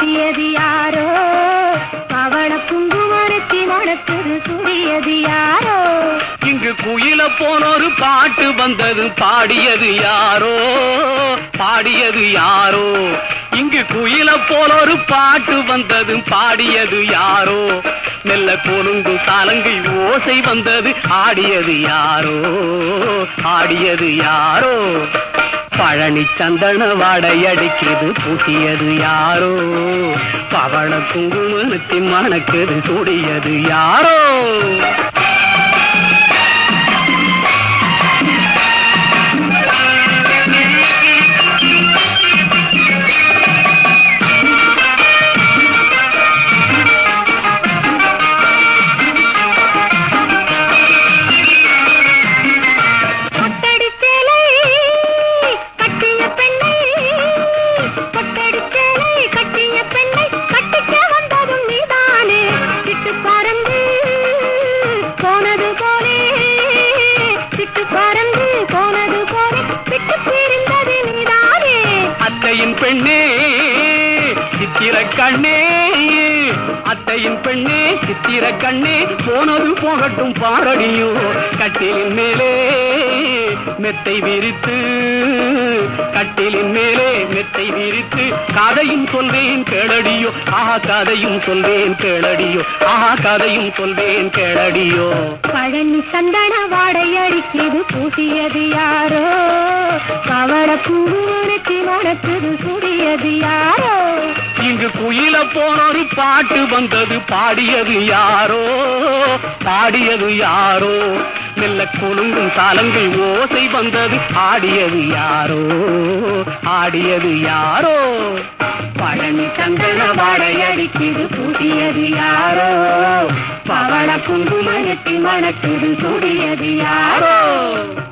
பூசியது யாரோ பவள குங்குமரத்தி மணக்குது சூடியது யாரோ இங்கு குயில போனொரு பாட்டு வந்தது பாடியது யாரோ பாடியது யாரோ இங்கு குயில போலொரு பாட்டு வந்தது பாடியது யாரோ மெல்ல கொலுங்கு தாலங்கை ஓசை வந்தது ஆடியது யாரோ ஆடியது யாரோ பழனி சந்தன வாடையடிக்குது பூசியது யாரோ பவள குங்குமத்தின் மணக்குது சூடியது யாரோ கொட்டடி சேலை கட்டிய பெண்ணை கொட்டடி சேலை கட்டிய பெண்ணை கட்டிக்க வந்ததும் நீதானே சிட்டு பறந்து போனது போலே சிட்டு பறந்து போனது போலே விட்டு பிரிந்தது நீதானே அத்தையின் பெண்ணே சித்திர கண்ணே அத்தையின் பெண்ணே சித்திர கண்ணே போனது போகட்டும் பாரடியோ கட்டிலின் மேலே மெத்தை விரித்து கட்டிலின் மேலே மெத்தை விரித்து கதையும் சொல்வேன் கேளடியோ ஆஹா கதையும் சொல்வேன் கேளடியோ ஆஹா கதையும் சொல்வேன் கேளடியோ பழனி சந்தன வாடை அடிக்கிறது பூசியது யாரோ கவள பூரத்தி மணக்குது சுடியது யாரோ இங்கு குயில போனொரு பாட்டு வந்தது பாடியது யாரோ பாடியது யாரோ மெல்ல குலுங்கும் சாலங்கை ஓசை வந்தது ஆடியது யாரோ ஆடியது யாரோ பழனி சந்தன வாடையடிக்குது பூசியது யாரோ பவள குங்குமயத்தில் மணக்குது சூடியது யாரோ